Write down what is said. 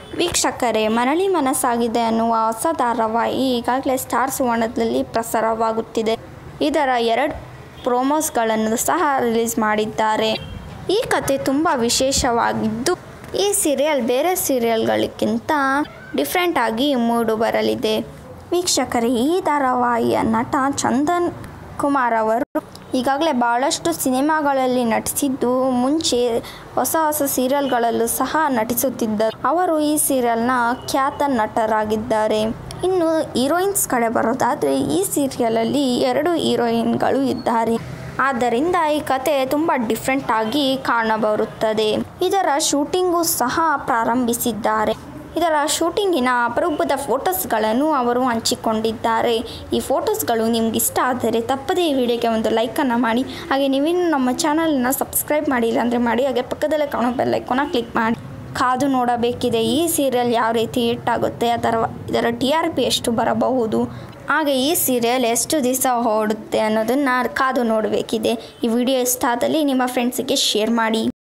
ವೀಕ್ಷಕರೇ ಮರಳಿ ಮನಸ್ಸಾಗಿದೆ ಅನ್ನುವ ಹೊಸ ಧಾರಾವಾಹಿ ಈಗಾಗಲೇ ಸ್ಟಾರ್ ಸುವರ್ಣದಲ್ಲಿ ಪ್ರಸಾರವಾಗುತ್ತಿದೆ ಇದರ ಎರಡು ಪ್ರೋಮೋಸ್ಗಳನ್ನು ಸಹ ರಿಲೀಸ್ ಮಾಡಿದ್ದಾರೆ ಈ ಕತೆ ತುಂಬ ವಿಶೇಷವಾಗಿದ್ದು ಈ ಸೀರಿಯಲ್ ಬೇರೆ ಸೀರಿಯಲ್ಗಳಿಗಿಂತ ಡಿಫ್ರೆಂಟ್ ಆಗಿ ಮೂಡು ಬರಲಿದೆ ವೀಕ್ಷಕರೇ ಈ ಧಾರಾವಾಹಿಯ ನಟ ಚಂದನ್ ಕುಮಾರ್ ಅವರು ಈಗಾಗಲೇ ಭಾಳಷ್ಟು ಸಿನಿಮಾಗಳಲ್ಲಿ ನಟಿಸಿದ್ದು ಮುಂಚೆ ಹೊಸ ಹೊಸ ಸೀರಿಯಲ್ಗಳಲ್ಲೂ ಸಹ ನಟಿಸುತ್ತಿದ್ದರು ಅವರು ಈ ಸೀರಿಯಲ್ನ ಖ್ಯಾತ ನಟರಾಗಿದ್ದಾರೆ ಇನ್ನು ಹೀರೋಯಿನ್ಸ್ ಕಡೆ ಬರೋದಾದರೆ ಈ ಸೀರಿಯಲಲ್ಲಿ ಎರಡು ಹೀರೋಯಿನ್ಗಳು ಇದ್ದಾರೆ ಆದ್ದರಿಂದ ಈ ಕತೆ ತುಂಬ ಡಿಫ್ರೆಂಟ್ ಆಗಿ ಕಾಣಬರುತ್ತದೆ ಇದರ ಶೂಟಿಂಗು ಸಹ ಪ್ರಾರಂಭಿಸಿದ್ದಾರೆ ಇದರ ಶೂಟಿಂಗಿನ ಅಪರೂಪದ ಫೋಟೋಸ್ಗಳನ್ನು ಅವರು ಹಂಚಿಕೊಂಡಿದ್ದಾರೆ ಈ ಫೋಟೋಸ್ಗಳು ನಿಮ್ಗೆ ಇಷ್ಟ ಆದರೆ ತಪ್ಪದೇ ಈ ವಿಡಿಯೋಗೆ ಒಂದು ಲೈಕನ್ನು ಮಾಡಿ ಹಾಗೆ ನೀವಿನ್ನು ನಮ್ಮ ಚಾನಲನ್ನು ಸಬ್ಸ್ಕ್ರೈಬ್ ಮಾಡಿಲ್ಲ ಅಂದರೆ ಮಾಡಿ ಹಾಗೆ ಪಕ್ಕದಲ್ಲೇ ಕಾಣೋ ಬೆಲ್ಲೈಕೋನ ಕ್ಲಿಕ್ ಮಾಡಿ ಕಾದು ನೋಡಬೇಕಿದೆ ಈ ಸೀರಿಯಲ್ ಯಾವ ರೀತಿ ಹಿಟ್ ಆಗುತ್ತೆ ಅದರ ಇದರ ಟಿ ಆರ್ ಪಿ ಎಷ್ಟು ಬರಬಹುದು ಹಾಗೆ ಈ ಸೀರಿಯಲ್ ಎಷ್ಟು ದಿವಸ ಓಡುತ್ತೆ ಅನ್ನೋದನ್ನು ಕಾದು ನೋಡಬೇಕಿದೆ ಈ ವಿಡಿಯೋ ಇಷ್ಟ ಆದಲ್ಲಿ ನಿಮ್ಮ ಫ್ರೆಂಡ್ಸಿಗೆ ಶೇರ್ ಮಾಡಿ